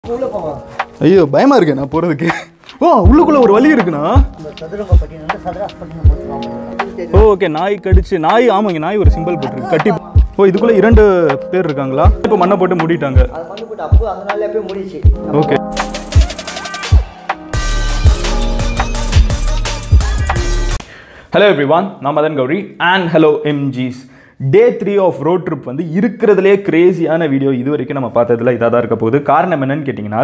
உள்ள போவோம் ஐயோ பயமா இருக்கு நான் போறதுக்கு ஓ உள்ளுக்குள்ள ஒரு வழி இருக்குண்ணா இந்த சதுரங்கப்பட்டி வந்து சதுராஸ்பட்டினம் போட்டுருவாங்க ஓ ஓகே நாய் கடிச்சு நாய் ஆமாங்க நாய் ஒரு சிம்பிள் போட்டிருக்கு கட்டி ஓ இதுக்குள்ள இரண்டு பேர் இருக்காங்களா இப்போ மண்ணை போட்டு மூடிட்டாங்க அது மண்ணு போட்டு அப்போ அந்த நாள்ல போய் முடிச்சு ஓகே ஹலோ எவ்ரிவான் நான் Madan Gowri and hello MG's day three of road trip வந்து இருக்கிறதுலே கிரேசியான வீடியோ இது வரைக்கும் நம்ம பார்த்ததுல இதாக தான் இருக்க போகுது காரணம் என்னன்னு கேட்டிங்கன்னா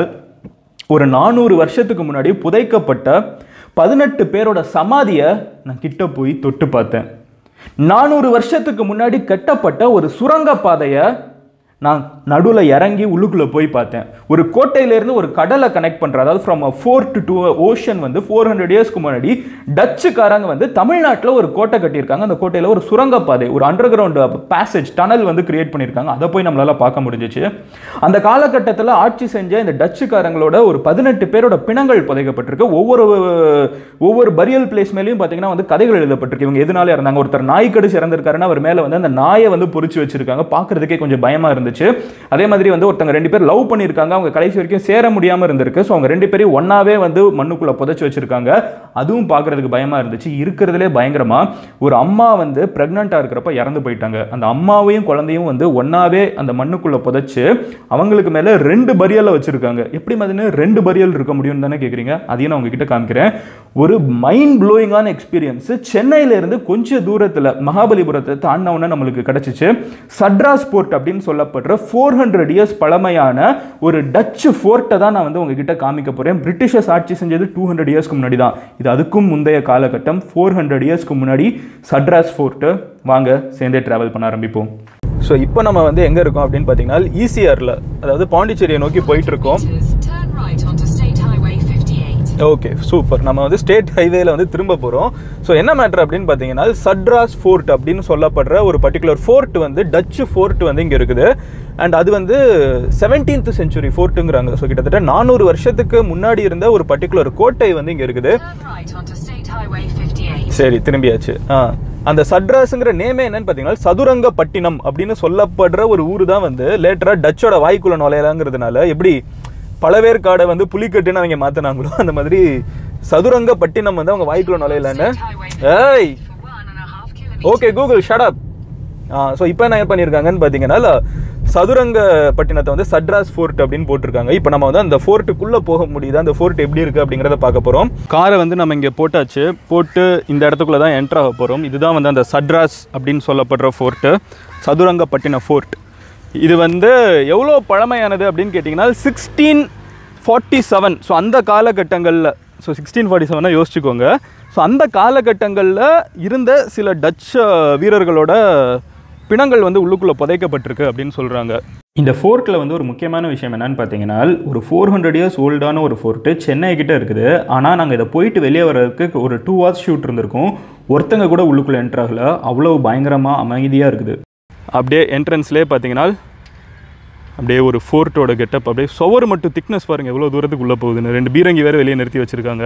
ஒரு நானூறு வருஷத்துக்கு முன்னாடி புதைக்கப்பட்ட பதினெட்டு பேரோட சமாதியை நான் கிட்ட போய் தொட்டு பார்த்தேன் நானூறு வருஷத்துக்கு முன்னாடி கட்டப்பட்ட ஒரு சுரங்கப்பாதையை நான் நடுவில் இறங்கி உள்ளுக்குள்ளே போய் பார்த்தேன் ஒரு கோட்டையிலேருந்து ஒரு கடலை கனெக்ட் பண்ணுற அதாவது from a fort to ocean வந்து ஃபோர் ஹண்ட்ரட் இயர்ஸ்க்கு முன்னாடி டச்சுக்காரங்க வந்து தமிழ்நாட்டில் ஒரு கோட்டை கட்டியிருக்காங்க அந்த கோட்டையில் ஒரு சுரங்கப்பாதை ஒரு அண்டர் கிரவுண்ட் பேசேஜ் டனல் வந்து கிரியேட் பண்ணியிருக்காங்க அதை போய் நம்மளால பார்க்க முடிஞ்சிச்சு அந்த காலகட்டத்தில் ஆட்சி செஞ்ச இந்த டச்சுக்காரங்களோட ஒரு பதினெட்டு பேரோட பிணங்கள் புதைக்கப்பட்டிருக்கு ஒவ்வொரு ஒவ்வொரு பரியல் பிளேஸ் மேலேயும் பார்த்தீங்கன்னா வந்து கதைகள் எழுதப்பட்டிருக்கு இவங்க எதனால இறந்தாங்க ஒருத்தர் நாய் கடிச்சு இறந்திருக்காருன்னா அவர் மேலே வந்து அந்த நாயை வந்து பொறிச்சு வச்சிருக்காங்க பார்க்கறதுக்கே கொஞ்சம் பயமா இருந்துச்சு அதே மாதிரி வந்து ஒருத்தங்க ரெண்டு பேர் லவ் பண்ணியிருக்காங்க அவங்க கடைசி வரைக்கும் சேர முடியாம இருந்திருக்கு ஸோ அவங்க ரெண்டு பேரையும் ஒன்னாவே வந்து மண்ணுக்குள்ள புதைச்சு வச்சிருக்காங்க அதுவும் பார்க்கறதுக்கு பயமா இருந்துச்சு இருக்கிறதுலே பயங்கரமா ஒரு அம்மா வந்து பிரெக்னெண்ட்டாக இருக்கிறப்ப இறந்து போயிட்டாங்க அந்த அம்மாவையும் குழந்தையும் வந்து ஒன்னாவே அந்த மண்ணுக்குள்ள புதைச்சு அவங்களுக்கு மேல ரெண்டு பரியலை வச்சிருக்காங்க எப்படி மாதிரி ரெண்டு பரியல் இருக்க முடியும்னு தானே கேட்குறீங்க அதையும் நான் உங்ககிட்ட காமிக்கிறேன் ஒரு மைண்ட் ப்ளோயிங்கான எக்ஸ்பீரியன்ஸ் சென்னையில இருந்து கொஞ்சம் தூரத்தில் மகாபலிபுரத்தை தாண்டினவுடனே நம்மளுக்கு கிடைச்சிச்சு சட்ராஸ் போர்ட் அப்படின்னு சொல்லப்படுற ஃபோர் ஹண்ட்ரட் இயர்ஸ் பழமையான ஒரு டச்சு ஃபோர்ட்டை தான் நான் வந்து உங்ககிட்ட காமிக்க போகிறேன் பிரிட்டிஷர்ஸ் ஆட்சி செஞ்சது டூ ஹண்ட்ரட் இயர்ஸ்க்கு முன்னாடி தான் இது அதுக்கும் முந்தைய காலகட்டம் ஃபோர் ஹண்ட்ரட் இயர்ஸ்க்கு முன்னாடி சட்ராஸ் ஃபோர்ட்டு வாங்க சேர்ந்தே ட்ராவல் பண்ண ஆரம்பிப்போம் ஸோ இப்போ நம்ம வந்து எங்கே இருக்கோம் அப்படின்னு பார்த்தீங்கன்னா ஈசிஆரில் அதாவது பாண்டிச்சேரியை நோக்கி போயிட்டு இருக்கோம் meters, turn right onto State Highway 58. Okay super நம்ம வந்து ஸ்டேட் ஹைவேல வந்து திரும்ப போகிறோம் ஸோ என்ன மேட்ரு அப்படின்னு பார்த்தீங்கன்னா சட்ராஸ் ஃபோர்ட் அப்படின்னு சொல்லப்படுற ஒரு பர்டிகுலர் ஃபோர்ட் வந்து டச்சு ஃபோர்ட் வந்து இங்கே இருக்குது அண்ட் அது வந்து செவன்டீன்த் செஞ்சுரி ஃபோர்ட்டுங்கிறாங்க ஸோ கிட்டத்தட்ட நானூறு வருஷத்துக்கு முன்னாடி இருந்த ஒரு பர்டிகுலர் கோட்டை வந்து இங்கே இருக்குது Turn right onto State Highway 58. சரி திரும்பியாச்சு ஆ அந்த சட்ராஸுங்கிற நேமே என்னன்னு பார்த்தீங்கன்னா சதுரங்கப்பட்டினம் அப்படின்னு சொல்லப்படுற ஒரு ஊர் தான் வந்து லேட்டராக டச்சோட வாய்க்குள்ள நுழையலாங்கிறதுனால எப்படி பழவேற்காடை வந்து புலிக்கட்டுன்னு அவங்க மாற்றினாங்களோ அந்த மாதிரி சதுரங்கப்பட்டினம் வந்து அவங்க வாய்க்குள்ள நுழையலான்னு ஏய் For one and a half kilometers. Okay Google shut up ah so இப்போ என்ன பண்ணியிருக்காங்கன்னு பார்த்தீங்கன்னா சதுரங்கப்பட்டினத்தை வந்து சட்ராஸ் ஃபோர்ட் அப்படின்னு போட்டிருக்காங்க இப்போ நம்ம வந்து அந்த ஃபோர்ட்டுக்குள்ளே போக முடியுது அந்த ஃபோர்ட் எப்படி இருக்குது அப்படிங்கிறத பார்க்க போகிறோம் காரை வந்து நம்ம இங்கே போட்டாச்சு போட்டு இந்த இடத்துக்குள்ளே தான் என்ட்ரு ஆக போகிறோம் இதுதான் வந்து அந்த சட்ராஸ் அப்படின்னு சொல்லப்படுற ஃபோர்ட்டு சதுரங்கப்பட்டினம் ஃபோர்ட் இது வந்து எவ்வளோ பழமையானது அப்படின்னு கேட்டிங்கன்னா சிக்ஸ்டீன் ஃபார்ட்டி செவன் ஸோ அந்த காலகட்டங்களில் ஸோ சிக்ஸ்டீன் ஃபார்ட்டி செவனாக யோசிச்சுக்கோங்க ஸோ அந்த காலகட்டங்களில் இருந்த சில டச் அஹ், வீரர்களோட பிணங்கள் வந்து உள்ளுக்குள்ளே புதைக்கப்பட்டிருக்கு அப்படின்னு சொல்கிறாங்க இந்த ஃபோர்ட்டில் வந்து ஒரு முக்கியமான விஷயம் என்னன்னு பார்த்தீங்கன்னா ஒரு ஃபோர் ஹண்ட்ரட் இயர்ஸ் ஓல்டான ஒரு ஃபோர்ட்டு சென்னை கிட்ட இருக்குது ஆனால் நாங்கள் இதை போயிட்டு வெளியே வர்றதுக்கு ஒரு டூ ஹவர்ஸ் ஷூட் இருந்திருக்கும் ஒருத்தங்க கூட உள்ளுக்குள்ளே என்ட்ரு ஆகல அவ்வளோ பயங்கரமாக அமைதியாக இருக்குது அப்படியே என்ட்ரன்ஸ்லேயே பார்த்தீங்கன்னா அப்படியே ஒரு ஃபோர்ட்டோட கெட்டப் அப்படியே சுவர் மட்டும் திக்னஸ் பாருங்கள் எவ்வளோ தூரத்துக்கு உள்ளே போகுதுன்னு ரெண்டு பீரங்கி வேறு வெளியே நிறுத்தி வச்சுருக்காங்க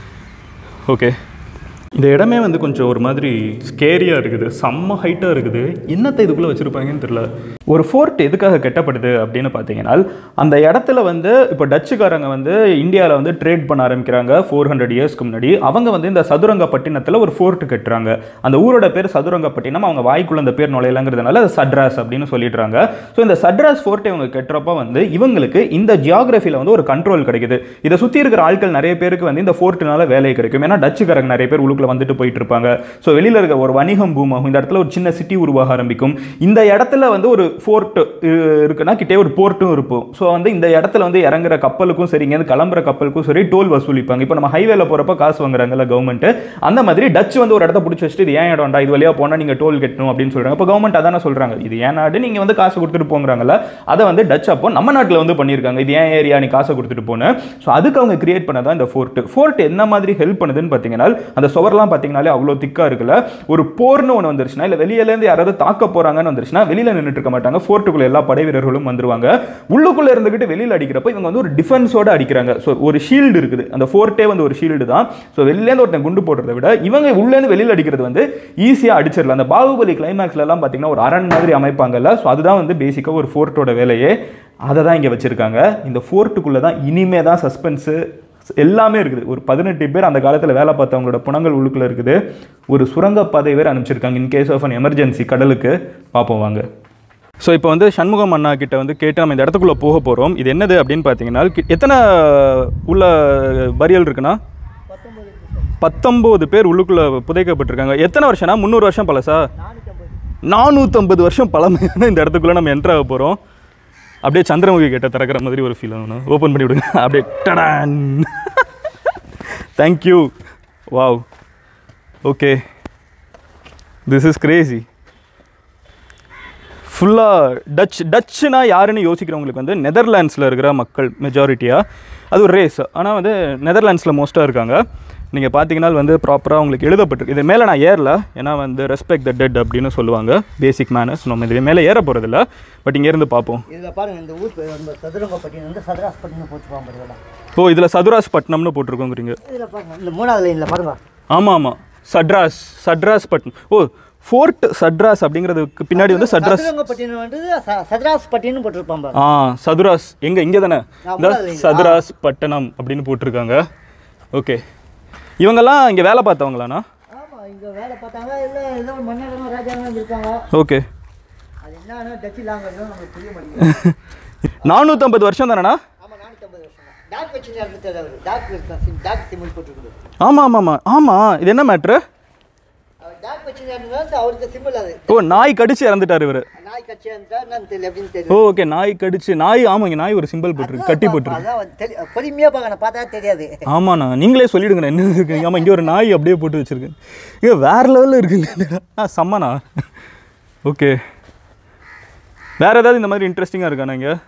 ஓகே இந்த இடமே வந்து கொஞ்சம் ஒரு மாதிரி ஸ்கேரியாக இருக்குது செம்ம ஹைட்டாக இருக்குது என்னத்தை இதுக்குள்ளே வச்சுருப்பாங்கன்னு தெரியல ஒரு ஃபோர்ட் எதுக்காக கட்டப்படுது அப்படின்னு பார்த்தீங்கன்னா அந்த இடத்துல வந்து இப்போ டச்சுக்காரங்க வந்து இந்தியாவில் வந்து ட்ரேட் பண்ண ஆரம்பிக்கிறாங்க ஃபோர் ஹண்ட்ரட் இயர்ஸ்க்கு முன்னாடி அவங்க வந்து இந்த சதுரங்கப்பட்டினத்தில் ஒரு ஃபோர்ட் கட்டுறாங்க அந்த ஊரோட பேர் சதுரங்கப்பட்டினம் அவங்க வாய்க்குள்ள அந்த பேர் நுழையலங்கிறதுனால அது சட்ராஸ் அப்படின்னு சொல்லிடுறாங்க ஸோ இந்த சட்ராஸ் ஃபோர்ட்டை இவங்க கட்டுறப்ப வந்து இவங்களுக்கு இந்த ஜியாகிரஃபியில் வந்து ஒரு கண்ட்ரோல் கிடைக்குது இதை சுற்றி இருக்கிற ஆட்கள் நிறைய பேருக்கு வந்து இந்த ஃபோர்ட்னால வேலை கிடைக்கும் ஏன்னா டச்சுக்காரங்க நிறைய பேர் உள்ளுக்குள்ள வந்துட்டு போயிட்டு இருப்பாங்க ஸோ வெளியில் இருக்க ஒரு வணிகம் பூம் ஆகும் இந்த இடத்துல ஒரு சின்ன சிட்டி உருவாக ஆரம்பிக்கும் இந்த இடத்துல வந்து ஒரு ஃபோர்ட் இருக்குன்னா கிட்டே ஒரு போர்ட்டும் இருக்கும் ஸோ வந்து இந்த இடத்துல வந்து இறங்குற கப்பலுக்கும் சரி இங்கேருந்து கிளம்புற கப்பலுக்கும் சரி டோல் வசூலிப்பாங்க இப்போ நம்ம ஹைவேல போகிறப்ப காசு வாங்குறாங்கல்ல கவர்மெண்ட் அந்த மாதிரி டச் வந்து ஒரு இடத்த பிடிச்சி வச்சுட்டு இது ஏன் இடம்டா இது வழியாக போனால் நீங்கள் டோல் கட்டணும் அப்படின்னு சொல்கிறாங்க இப்போ கவர்மெண்ட் அதானே சொல்கிறாங்க இது ஏன் நாடு நீங்கள் வந்து காசு கொடுத்துட்டு போங்கிறாங்கல்ல அதை வந்து டச் அப்போ நம்ம நாட்டில் வந்து பண்ணியிருக்காங்க இது ஏன் ஏரியா நீ காசை கொடுத்துட்டு போன ஸோ அதுக்கு அவங்க கிரியேட் பண்ணதான் இந்த ஃபோர்ட் ஃபோர்ட் என்ன மாதிரி ஹெல்ப் பண்ணுதுன்னு பார்த்தீங்கன்னா அந்த சுவர்லாம் பார்த்தீங்கன்னாலே அவ்வளோ திக்காக இருக்குல்ல ஒரு போர்னு ஒன்று வந்துருச்சுன்னா இல்லை வெளியிலேருந்து யாராவது தாக்க போகிறாங்கன்னு வந்துருச்சுன்னா வெளியில் நின்றுட்டு இருக்க மாட்டாங்க ஃபோர்ட்டுக்குள்ள எல்லா படை வீரர்களும் வந்துருவாங்க உள்ளுக்குள்ளே இருந்துக்கிட்டு வெளியில் அடிக்கிறப்ப இவங்க வந்து ஒரு டிஃபென்ஸோட அடிக்கிறாங்க ஸோ ஒரு ஷீல்டு இருக்குது அந்த ஃபோர்ட்டே வந்து ஒரு ஷீல்டு தான் ஸோ வெளியிலேருந்து ஒருத்தன் குண்டு போடுறதை விட இவங்க உள்ளேருந்து வெளியில் அடிக்கிறது வந்து ஈஸியாக அடிச்சிடலாம் அந்த பாகுபலி கிளைமேக்ஸ்ல எல்லாம் பார்த்தீங்கன்னா ஒரு அரண் மாதிரி அமைப்பாங்கல்ல ஸோ அதுதான் வந்து பேசிக்காக ஒரு ஃபோர்ட்டோட வேலையே அதை தான் இங்கே வச்சுருக்காங்க இந்த ஃபோர்ட்டுக்குள்ளே தான் இனிமே தான் சஸ்பென்ஸு எல்லாமே இருக்குது ஒரு பதினெட்டு பேர் அந்த காலத்தில் வேலை பார்த்தவங்களோட புணங்கள் உள்ளுக்குள்ளே இருக்குது ஒரு சுரங்கப்பாதை வேறு அனுப்பிச்சிருக்காங்க in case of an emergency கடலுக்கு பார்ப்போம் வாங்க ஸோ இப்போ வந்து சண்முகம் அண்ணா கிட்ட வந்து கேட்டு நம்ம இந்த இடத்துக்குள்ளே போக போகிறோம் இது என்னது அப்படின்னு பார்த்தீங்கன்னா கி- எத்தனை உள்ள பரியல் இருக்குன்னா பத்தொம்போது பேர் உள்ளுக்குள்ளே புதைக்கப்பட்டிருக்காங்க எத்தனை வருஷம்னா முந்நூறு வருஷம் பழசா நானூற்றம்பது வருஷம் பழமையான இந்த இடத்துக்குள்ளே நம்ம என்ட்ரு ஆக போகிறோம் அப்படியே சந்திரமுகி கிட்ட திறக்கிற மாதிரி ஒரு ஃபீல் ஆகணும் ஓப்பன் பண்ணி விடுங்க அப்படியே டடான் thank you wow okay this is crazy ஃபுல்லாக டச் டச்சுனா யாருன்னு யோசிக்கிறவங்களுக்கு வந்து நெதர்லாண்ட்ஸில் இருக்கிற மக்கள் மெஜாரிட்டியாக அது ஒரு ரேஸ் ஆனால் வந்து நெதர்லாண்ட்ஸில் மோஸ்ட்டாக இருக்காங்க நீங்கள் பார்த்தீங்கன்னா வந்து ப்ராப்பராக உங்களுக்கு எழுதப்பட்டிருக்கு இது மேலே நான் ஏறல ஏன்னா வந்து ரெஸ்பெக்ட் த டெட் அப்படின்னு சொல்லுவாங்க பேசிக் மேனர்ஸ் நம்ம இது மேலே ஏற போகிறதில்ல பட் இங்கேருந்து பார்ப்போம் இதில் பாருங்க இந்த ஊர் பேர் வந்து சதுரங்கப்பட்டினம் வந்து சதுராஸ்பட்டினம் போட்டுருப்பாங்க பாருங்களா ஓ இதில் சதுராஸ் பட்டினம்னு போட்டிருக்கோங்கிறீங்க இதில் பாருங்க இந்த மூணாவது லைனில் பாருங்க ஆமாம் ஆமாம் சட்ராஸ் சட்ராஸ் பட்டினம் ஓ ஃபோர்ட் சட்ராஸ் அப்படிங்கிறதுக்கு பின்னாடி வந்து சட்ராஸ் சதுரங்கப்பட்டினம் வந்து ச- சதுராஸ்பட்டினம் போட்டிருப்பாங்க பாருங்க. ஆ சதுராஸ் எங்க இங்கே தானே இந்த அவ்வளவு இல்லைங்களா? சதுராஸ் பட்டணம் அப்படின்னு போட்டிருக்காங்க ஓகே இவங்கெல்லாம் இங்கே வேலை பார்த்தவங்களாண்ணா ஆமாம் இங்கே வேலை பார்த்தாங்க இல்லை ஏதோ ஒரு மன்னரும் ராஜாவும் இருக்காங்க ஓகே அது என்னன்னா டச்சு லாங்குவேஜ் நமக்கு புரிய மாட்டேங்குது நானூற்றம்பது வருஷம் தானேண்ணா ஆமாம் நானூற்றம்பது வருஷம் டாக் வச்சு இருந்துட்டு அவர் டாக் இருக்கா டாக் சிம்பிள் போட்டுருக்குது ஆமாம் ஆமாம் ஆமாம் ஆமாம் இது என்ன மேட்ரு அவர் டாக் வச்சு இருந்தால் அவருக்கு சிம்பிள் அது ஓ நாய் கடிச்சு இறந்துட்டார் இவர் நாய் கட்சியாக இருந்தால் என்னன்னு தெரியல எப்படின்னு ஓ தெரியும் ஓகே நாய் கடிச்சு நாய் ஆமாங்க நாய் ஒரு சிம்பிள் போட்டிருக்கு கட்டி போட்டிருக்கு அதான் வந்து தெளி- பொறுமையா பார்க்கணும் பார்த்தா தெரியாது ஆமாண்ணா நீங்களே சொல்லிடுங்கண்ணா என்ன இருக்கு ஆமாம் இங்கே ஒரு நாய் அப்படியே போட்டு வச்சிருக்கு இங்கே வேற லெவலில் இருக்குங்க ஆ செம்மண்ணா ஓகே வேற ஏதாவது இந்த மாதிரி இன்ட்ரெஸ்டிங்காக இருக்காண்ணா இங்கே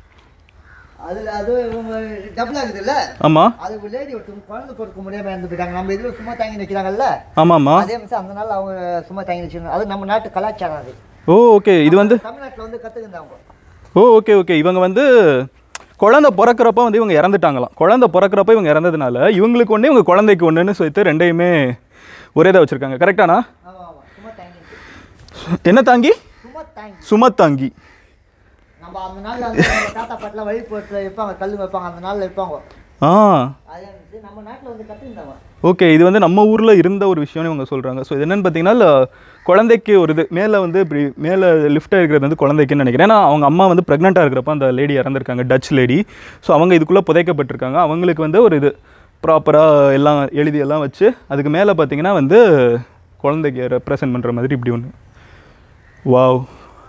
அதுல அது டபுள் ஆகுதுல்ல ஆமாம் அது ஒரு லேடி ஒருத்தவங்க குழந்தை பொறுக்க முடியாம இருந்து போயிட்டாங்க நம்ம இதுல சும்மா தாங்கி நிற்கிறாங்கல்ல ஆமாம்மா அதே மாதிரி அந்த நாள் அவங்க சும்மா தாங்கி நிற்கிறாங்க அது நம்ம நாட்டு கலாச்சாரம் அது ஓ ஓகே இது வந்து தமிழ்நாட்டுல வந்து கற்றுக்குந்தாங்க ஓ ஓகே ஓகே இவங்க வந்து குழந்தை பிறக்கிறப்ப வந்து இவங்க இறந்துட்டாங்களாம் குழந்தை பிறக்கிறப்ப இவங்க இறந்ததுனால இவங்களுக்கு ஒன்று இவங்க குழந்தைக்கு ஒன்றுன்னு சொல்லிட்டு ரெண்டையுமே ஒரே தான் வச்சுருக்காங்க கரெக்டாண்ணா ஆமா ஆமா சும்மா தாங்கி என்ன தாங்கி சும்மா தாங்கி சுமத்தாங்கி நம்ம அந்த நாள்ல வந்து நம்ம தாத்தா பாட்டிலாம் வழிபோட்டில் இருப்பாங்க கல் வைப்பாங்க அந்த நாள்ல இருப்பாங்க ஆ அதே வந்து நம்ம நாட்டுல வந்து கற்றுக்குந்தாங்க ஓகே இது வந்து நம்ம ஊரில் இருந்த ஒரு விஷயம்னு இவங்க சொல்கிறாங்க ஸோ இது என்னென்னு பார்த்தீங்கன்னா குழந்தைக்கு ஒரு இது மேலே வந்து இப்படி மேலே லிஃப்டாக இருக்கிறது வந்து குழந்தைக்குன்னு நினைக்கிறேன் ஏன்னா அவங்க அம்மா வந்து ப்ரெக்னெண்ட்டாக இருக்கிறப்ப அந்த லேடி இறந்துருக்காங்க டச் லேடி ஸோ அவங்க இதுக்குள்ளே புதைக்கப்பட்டிருக்காங்க அவங்களுக்கு வந்து ஒரு இது ப்ராப்பராக எல்லாம் எழுதி எல்லாம் வச்சு அதுக்கு மேலே பார்த்தீங்கன்னா வந்து குழந்தைக்கு ரெப்ரசன்ட் பண்ணுற மாதிரி இப்படி ஒன்று வாவ்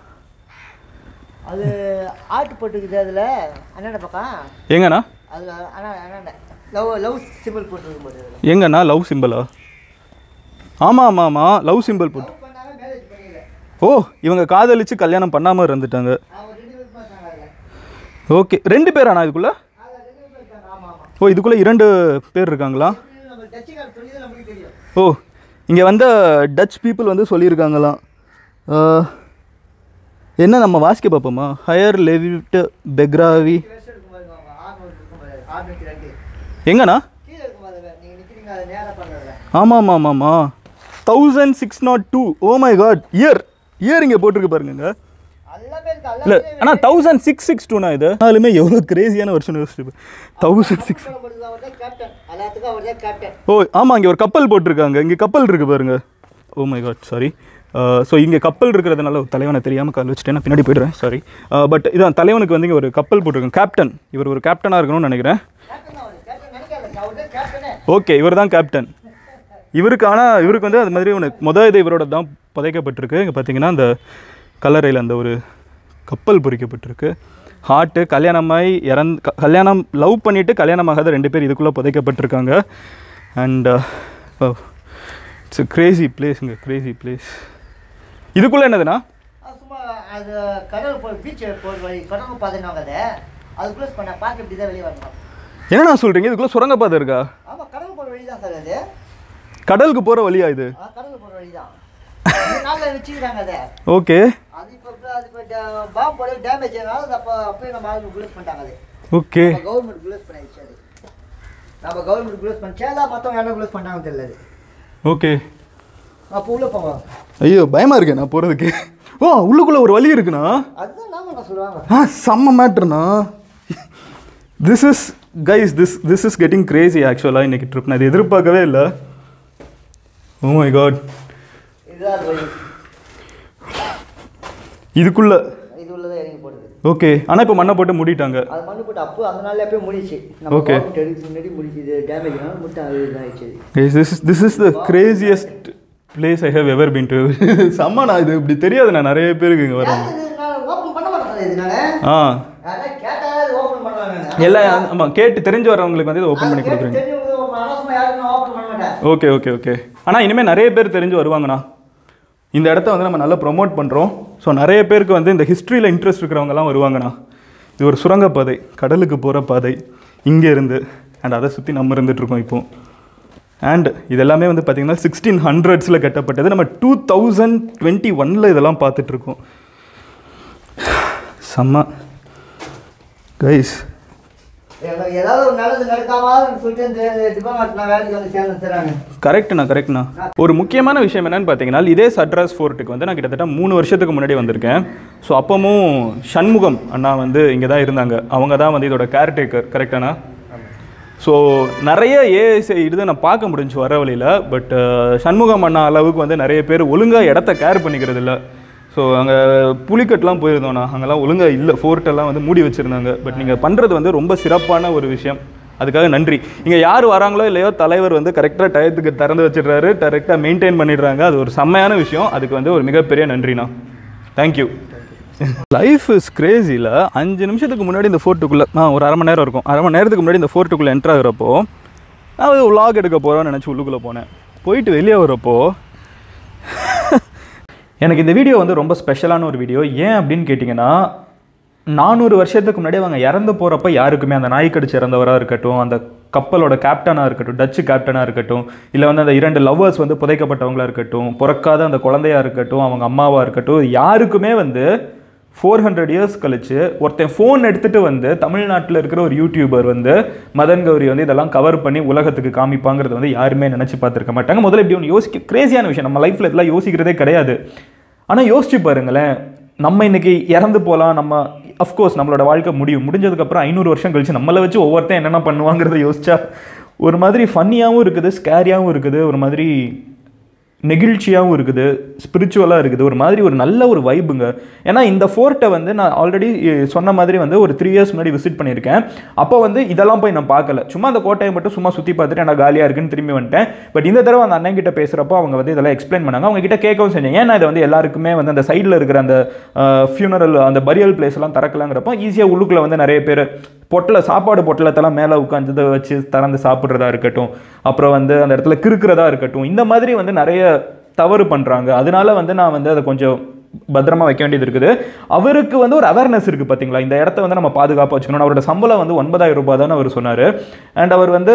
அது ஆட்டு போட்டுக்குது அதுல அண்ணாண்ட பக்கம் எங்கண்ணா அதுல அண்ணா அண்ணாண்ட லவ் லவ் சிம்பிள் போட்டுருக்கும் போது அதுல எங்கண்ணா லவ் சிம்பிளா ஆமாம் ஆமாம் ஆமாம் லவ் சிம்பிள் போட்டு லவ் பண்ணாங்க மேரேஜ் பண்ணிக்கல ஓ இவங்க காதலிச்சு கல்யாணம் பண்ணாமல் இருந்துட்டாங்க அவங்க ரெண்டு பேரும் பார்த்தாங்க அதில் ஓகே ரெண்டு பேராண்ணா இதுக்குள்ள அதில் ரெண்டு பேரும் இருக்காங்க ஆமாம் ஆமாம் ஓ இதுக்குள்ளே இரண்டு பேர் இருக்காங்களா நம்ம டச்சுக்கார சொல்லி தான் நமக்கு தெரியும் ஓ இங்கே வந்த டச் பீப்புள் வந்து சொல்லியிருக்காங்களாம் அஹ், என்ன நம்ம வாசிக்க பார்ப்போமா ஹையர் லெவிட் பெக்ராவி வருஷம் இருக்கும் பாருங்க அவங்க ஆறுநூறு இருக்கும் பாரு ஆறுநூற்றி ரெண்டு எங்கண்ணா கீழே இருக்கும் பாருங்க நீங்கள் நிற்கிறீங்க அதை நேராக பண்ணுறதுல ஆமாம் ஆமாம் ஆமாம்மா thousand six naught two oh my God year year இங்கே போட்டிருக்கு பாருங்க எல்லாமே இருக்கு இல்லை எல்லாமே ஆனால் தௌசண்ட் சிக்ஸ் சிக்ஸ் டூனா இது ஆனாலுமே எவ்வளோ கிரேசியான வருஷம் யோசிச்சு தௌசண்ட் சிக்ஸ் அவர் தான் கேப்டன் எல்லாத்துக்கும் அவர் தான் கேப்டன் ஓ ஆமாம் இங்கே ஒரு கப்பல் போட்டிருக்காங்க இங்கே கப்பல் இருக்கு பாருங்க oh my God sorry so இங்கே கப்பல் இருக்கிறதுனால ஒரு தலைவனை தெரியாமல் கால் வச்சுட்டேன் நான் பின்னாடி போயிடுறேன் சாரி பட் இதான் தலைவனுக்கு வந்து இங்கே ஒரு கப்பல் போட்டிருக்காங்க கேப்டன் இவர் ஒரு கேப்டனாக இருக்கணும்னு நினைக்கிறேன் கேப்டன் தான் அவர் கேப்டன் நினைக்காத அவர் தான் கேப்டனே ஓகே இவர் தான் கேப்டன் இவருக்கு ஆனால் இவருக்கு வந்து அது மாதிரி ஒன்று முத இது இவரோட தான் புதைக்கப்பட்டிருக்கு இங்கே பார்த்தீங்கன்னா அந்த கல்லறையில் அந்த ஒரு கப்பல் பொறிக்கப்பட்டிருக்கு ஹார்ட்டு கல்யாணமாய் இறந்து க- கல்யாணம் லவ் பண்ணிவிட்டு கல்யாணமாகாத ரெண்டு பேர் இதுக்குள்ளே புதைக்கப்பட்டிருக்காங்க அண்ட் இட்ஸ் கிரேசி பிளேஸுங்க கிரேசி பிளேஸ் இதுக்குள்ளே என்னதுண்ணா அது சும்மா அது கடல் போ பீச் போகிற வழி கடல் பாதைனாங்க அதை அது க்ளோஸ் பண்ண பார்க்க இப்படி தான் வெளியே வரணும் என்னண்ணா சொல்கிறீங்க இதுக்குள்ளே சுரங்கப்பாதை இருக்கா ஆமாம் கடல் போகிற வழி தான் சார் அது கடலுக்கு போகிற வழியா இது ஆ, கடல் போகிற வழி தான் நாளில் வச்சுக்கிறாங்க அதை ஓகே அது இப்போ அது இப்போ பாம்பு போட டேமேஜ் ஆனாலும் அது அப்போ அப்போயே நம்ம ஆளுங்க க்ளோஸ் பண்ணிட்டாங்க அது ஓகே நம்ம கவர்மெண்ட் க்ளோஸ் பண்ணிடுச்சு அது நம்ம கவர்மெண்ட் க்ளோஸ் பண்ணிச்சா இல்லை மற்றவங்க என்ன க்ளோஸ் பண்ணாங்கன்னு தெரியல அது ஓகே அப்போ உள்ளே போவோம் ஐயோ பயமாக இருக்கேன் நான் போகிறதுக்கு ஓ உள்ளுக்குள்ளே ஒரு வழி இருக்குண்ணா அதுதான் நாம ஆமாங்க சொல்லுவாங்க ஆ செம்ம மேட்ருண்ணா this is guys this this is getting crazy ஆக்சுவலாக இன்னைக்கு ட்ரிப் நான் இது எதிர்பார்க்கவே இல்லை ஓ மை காட் இதுதான் வழி இதுக்குள்ள இது உள்ளதான் இறங்கி போடுது ஓகே ஆனால் இப்போ மண்ணை போட்டு மூடிட்டாங்க அது மண்ணு போட்டு அப்போ அந்த நாள்ல போய் முடிச்சு நம்ம Okay. கவர்மெண்ட் எடுக்க முன்னாடி முடிச்சு இது டேமேஜ்னால முட்டை அது இதாகிடுச்சு Guys, this is this is the craziest place I have ever been to. செம்ம நான் இது இப்படி தெரியாது நான் நிறைய பேருக்கு இங்கே வரேன் ஓப்பன் பண்ண மாட்டேன் இது நான் ஆ அதான் கேட்டாலே ஓப்பன் பண்ணுவாங்க எல்லாம் ஆமாம் கேட்டு தெரிஞ்சு வரவங்களுக்கு வந்து இதை ஓப்பன் பண்ணி கொடுக்குறீங்க தெரிஞ்சவங்க அனாவசியமா யாருக்கும் நான் ஓப்பன் பண்ண மாட்டேன் ஓகே ஓகே ஓகே ஆனால் இனிமேல் நிறைய பேர் தெரிஞ்சு வருவாங்கண்ணா இந்த இடத்த வந்து நம்ம நல்லா ப்ரொமோட் பண்ணுறோம் ஸோ நிறைய பேருக்கு வந்து இந்த ஹிஸ்ட்ரியில் இன்ட்ரெஸ்ட் இருக்கிறவங்கலாம் வருவாங்கண்ணா இது ஒரு சுரங்கப்பாதை கடலுக்கு போகிற பாதை இங்கே இருந்து அண்ட் அதை சுற்றி நம்ம இருந்துகிட்ருக்கோம் இப்போ அண்ட் இதெல்லாமே வந்து பார்த்திங்கன்னா சிக்ஸ்டீன் ஹண்ட்ரட்ஸில் கட்டப்பட்டது நம்ம டூ தௌசண்ட் டுவெண்ட்டி ஒனில் இதெல்லாம் பார்த்துட்ருக்கோம் செம்ம கைஸ் எனக்கு ஏதாவது ஒரு நல்லது நடக்காமல் சொல்லிட்டு இந்த டிபார்ட்மெண்ட் நான் வேலைக்கு வந்து சேர்ந்து தராங்க கரெக்ட்ண்ணா கரெக்ட்ண்ணா ஒரு முக்கியமான விஷயம் என்னன்னு பார்த்தீங்கன்னா இதே சட்ராஸ் ஃபோர்ட்டுக்கு வந்து நான் கிட்டத்தட்ட மூணு வருஷத்துக்கு முன்னாடி வந்திருக்கேன் ஸோ அப்பவும் சண்முகம் அண்ணா வந்து இங்கே தான் இருந்தாங்க அவங்க தான் வந்து இதோட கேர்டேக்கர் கரெக்டாண்ணா ஸோ நிறைய ஏஎஸ்ஐ இது நான் பார்க்க முடிஞ்சு வர வழியில் பட் சண்முகம் அண்ணா அளவுக்கு வந்து நிறைய பேர் ஒழுங்காக இடத்த கேர் பண்ணிக்கிறது இல்லை ஸோ அங்கே புலிக்கட்லாம் போயிருந்தோண்ணா அங்கெல்லாம் ஒழுங்காக இல்லை ஃபோர்ட்டெல்லாம் வந்து மூடி வச்சுருந்தாங்க பட் நீங்கள் பண்ணுறது வந்து ரொம்ப சிறப்பான ஒரு விஷயம் அதுக்காக நன்றி இங்கே யார் வராங்களோ இல்லையோ தலைவர் வந்து கரெக்டாக டயத்துக்கு திறந்து வச்சிடுறாரு கரெக்டாக மெயின்டைன் பண்ணிடுறாங்க அது ஒரு செம்மையான விஷயம் அதுக்கு வந்து ஒரு மிகப்பெரிய நன்றிண்ணா தேங்க்யூ லைஃப் இஸ் கிரேசியில் அஞ்சு நிமிஷத்துக்கு முன்னாடி இந்த ஃபோர்ட்டுக்குள்ளே ஆ ஒரு அரை மணி நேரம் இருக்கும் அரை மணி நேரத்துக்கு முன்னாடி இந்த ஃபோர்ட்டுக்குள்ளே என்ட்ரு ஆகுறப்போ நான் ஒரு vlog எடுக்க போகிறோன்னு நினச்சி உள்ளுக்குள்ளே போனேன் போயிட்டு வெளியே வரப்போ எனக்கு இந்த வீடியோ வந்து ரொம்ப ஸ்பெஷலான ஒரு வீடியோ ஏன் அப்படின்னு கேட்டிங்கன்னா நானூறு வருஷத்துக்கு முன்னாடி அவங்க இறந்து போகிறப்ப யாருக்குமே அந்த நாய் கடிச்சு இறந்தவராக இருக்கட்டும் அந்த கப்பலோட கேப்டனாக இருக்கட்டும் டச்சு கேப்டனாக இருக்கட்டும் இல்லை வந்து அந்த இரண்டு லவ்வர்ஸ் வந்து புதைக்கப்பட்டவங்களா இருக்கட்டும் பிறக்காத அந்த குழந்தையா இருக்கட்டும் அவங்க அம்மாவாக இருக்கட்டும் யாருக்குமே வந்து ஃபோர் ஹண்ட்ரட் இயர்ஸ் கழிச்சு ஒருத்தன் ஃபோன் எடுத்துகிட்டு வந்து தமிழ்நாட்டில் இருக்கிற ஒரு யூடியூபர் வந்து மதன் கௌரி வந்து இதெல்லாம் கவர் பண்ணி உலகத்துக்கு காமிப்பாங்கிறது வந்து யாருமே நினச்சி பார்த்துருக்க மாட்டாங்க முதல்ல இப்படி ஒன்று யோசிக்க கிரேசியான விஷயம் நம்ம லைஃப்பில் இதெல்லாம் யோசிக்கிறதே கிடையாது ஆனால் யோசிச்சு பாருங்களேன் நம்ம இன்னைக்கு இறந்து போகலாம் நம்ம அஃப்கோர்ஸ் நம்மளோட வாழ்க்கை முடியும் முடிஞ்சதுக்கப்புறம் ஐநூறு வருஷம் கழிச்சு நம்மளை வச்சு ஒவ்வொருத்தன் என்னென்ன பண்ணுவாங்கிறத யோசிச்சா ஒரு மாதிரி ஃபன்னியாகவும் இருக்குது ஸ்கேரியாகவும் இருக்குது ஒரு மாதிரி நெகிழ்ச்சியாகவும் இருக்குது ஸ்பிரிச்சுவலாக இருக்குது ஒரு மாதிரி ஒரு நல்ல ஒரு வைபுங்க ஏன்னா இந்த ஃபோர்ட்டை வந்து நான் ஆல்ரெடி சொன்ன மாதிரி வந்து ஒரு த்ரீ இயர்ஸ் முன்னாடி விசிட் பண்ணியிருக்கேன் அப்போ வந்து இதெல்லாம் போய் நான் பார்க்கல சும்மா அந்த கோட்டையை மட்டும் சும்மா சுற்றி பார்த்துட்டு எனக்கு காலியாக இருக்குன்னு திரும்பி வந்துட்டேன் பட் இந்த தடவை அந்த அண்ணன் கிட்ட பேசுகிறப்போ அவங்க வந்து இதெல்லாம் எக்ஸ்பிளைன் பண்ணாங்க அவங்க கிட்ட கேட்கவும் செஞ்சேன் ஏன்னா இதை வந்து எல்லாருக்குமே வந்து அந்த சைடில் இருக்கிற அந்த ஃபியூனரல் அந்த பரியல் பிளேஸ் எல்லாம் திறக்கலாங்கிறப்போ ஈஸியாக உள்ளுக்குள்ள வந்து நிறைய பேர் பொட்டலை சாப்பாடு பொட்டலத்தெல்லாம் மேலே உட்காந்து வச்சு திறந்து சாப்பிட்றதா இருக்கட்டும் அப்புறம் வந்து அந்த இடத்துல கிறுக்கிறதா இருக்கட்டும் இந்த மாதிரி வந்து நிறைய தவறு பண்ணுறாங்க அதனால வந்து நான் வந்து அதை கொஞ்சம் பத்திரமா வைக்க வேண்டியது இருக்குது அவருக்கு வந்து ஒரு அவேர்னஸ் இருக்குது பார்த்தீங்களா இந்த இடத்த வந்து நம்ம பாதுகாப்பாக வச்சுக்கணும் அவரோட சம்பளம் வந்து ஒன்பதாயிரம் ரூபாய் தான் அவர் சொன்னார் அண்ட் அவர் வந்து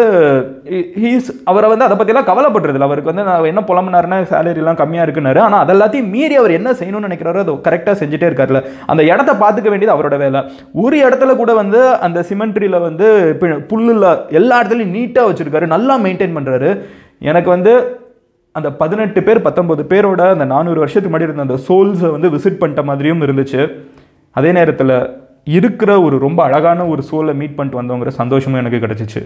ஹீஸ் அவரை வந்து அதை பற்றிலாம் கவலைப்படுறதில்ல அவருக்கு வந்து நான் என்ன புலம்புனாருன்னா சேலரிலாம் கம்மியாக இருக்குனாரு ஆனால் அதெல்லாத்தையும் மீறி அவர் என்ன செய்யணும்னு நினைக்கிறாரோ அதை கரெக்டாக செஞ்சுட்டே இருக்காருல்ல அந்த இடத்த பார்த்துக்க வேண்டியது அவரோட வேலை ஒரு இடத்துல கூட வந்து அந்த சிமெண்ட்ரியில் வந்து பி- புல்லுல எல்லா இடத்துலையும் நீட்டாக வச்சுருக்காரு நல்லா மெயின்டைன் பண்ணுறாரு எனக்கு வந்து அந்த பதினெட்டு பேர் பத்தொன்பது பேரோட அந்த நானூறு வருஷத்துக்கு முன்னாடி இருந்த அந்த சோல்ஸை வந்து விசிட் பண்ணிட்ட மாதிரியும் இருந்துச்சு அதே நேரத்தில் இருக்கிற ஒரு ரொம்ப அழகான ஒரு சோலை மீட் பண்ணிட்டு வந்தோங்கிற சந்தோஷமும் எனக்கு கிடச்சிச்சு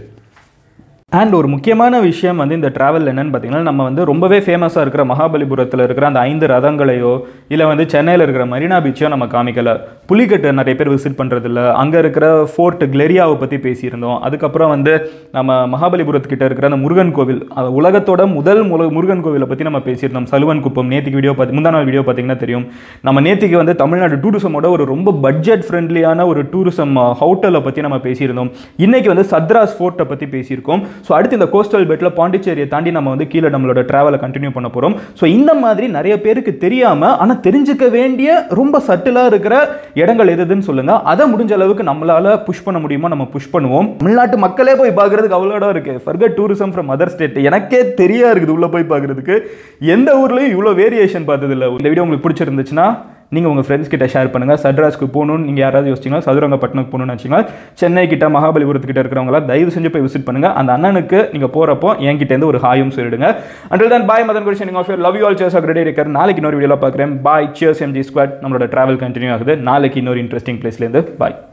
அண்ட் ஒரு முக்கியமான விஷயம் வந்து இந்த ட்ராவல் என்னன்னு பார்த்தீங்கன்னா நம்ம வந்து ரொம்பவே ஃபேமஸாக இருக்கிற மகாபலிபுரத்தில் இருக்கிற அந்த ஐந்து ரதங்களையோ இல்லை வந்து சென்னையில் இருக்கிற மரீனா பீச்சையோ நம்ம காமிக்கல புலிக்கட்டு நிறைய பேர் விசிட் பண்ணுறதில்ல அங்கே இருக்கிற ஃபோர்ட் கிளெரியாவை பற்றி பேசியிருந்தோம் அதுக்கப்புறம் வந்து நம்ம மகாபலிபுரத்துக்கிட்ட இருக்கிற அந்த முருகன் கோவில் அது உலகத்தோட முதல் முல முருகன் கோவிலை பற்றி நம்ம பேசியிருந்தோம் சலுவன் குப்பம் நேத்திக்கு வீடியோ பார்த்து முந்தா நாள் வீடியோ பார்த்தீங்கன்னா தெரியும் நம்ம நேத்திக்கு வந்து தமிழ்நாடு டூரிசமோட ஒரு ரொம்ப பட்ஜெட் ஃப்ரெண்ட்லியான ஒரு டூரிசம் ஹோட்டலை பற்றி நம்ம பேசியிருந்தோம் இன்னைக்கு வந்து சத்ராஸ் ஃபோர்ட்டை பற்றி பேசியிருக்கோம் ஸோ அடுத்து இந்த கோஸ்டல் பெட்டில் பாண்டிச்சேரியை தாண்டி நம்ம வந்து கீழே நம்மளோட ட்ராவலை கண்டினியூ பண்ண போகிறோம் ஸோ இந்த மாதிரி நிறைய பேருக்கு தெரியாமல் ஆனால் தெரிஞ்சுக்க வேண்டிய ரொம்ப சட்டிலாக இருக்கிற இடங்கள் எதுன்னு சொல்லுங்க அதை முடிஞ்ச அளவுக்கு நம்மளால புஷ் பண்ண முடியுமோ நம்ம புஷ் பண்ணுவோம் தமிழ்நாட்டு மக்களே போய் பார்க்கறதுக்கு அவ்வளோ இடம் இருக்கு forget tourism from other state எனக்கே தெரியா இருக்குது உள்ள போய் பார்க்கறதுக்கு எந்த ஊர்லயும் இவ்வளோ வேரியேஷன் பார்த்ததில்ல இந்த வீடியோ உங்களுக்கு பிடிச்சிருந்துச்சுன்னா நீங்கள் உங்கள் ஃப்ரெண்ட்ஸ் கிட்ட ஷேர் பண்ணுங்கள் சட்ராஸ்க்கு போகணும்னு நீங்கள் யாராவது யோசிச்சிங்கன்னா சதுரங்கப்பட்டினத்துக்கு போகணும்னு வச்சிங்கன்னா சென்னை கிட்ட மகாபலிபுரத்துக்கிட்ட இருக்கிறவங்களாம் தயவு செஞ்சு போய் விசிட் பண்ணுங்கள் அந்த அண்ணனுக்கு நீங்கள் போகிறப்போ என்கிட்டேருந்து ஒரு ஹாயும் சொல்லிடுங்க அண்டில் தான் பாய் மதன் குடிஷன் of love you all cheers அக்ரெடி இருக்கர் நாளைக்கு இன்னொரு வீடியோவில் பார்க்குறேன் பாய் சியர்ஸ் எம்ஜி ஸ்குவாட் நம்மளோட ட்ராவல் கண்டினியூ ஆகுது நாளைக்கு இன்னொரு இன்ட்ரெஸ்டிங் பிளேஸ்லேருந்து பாய்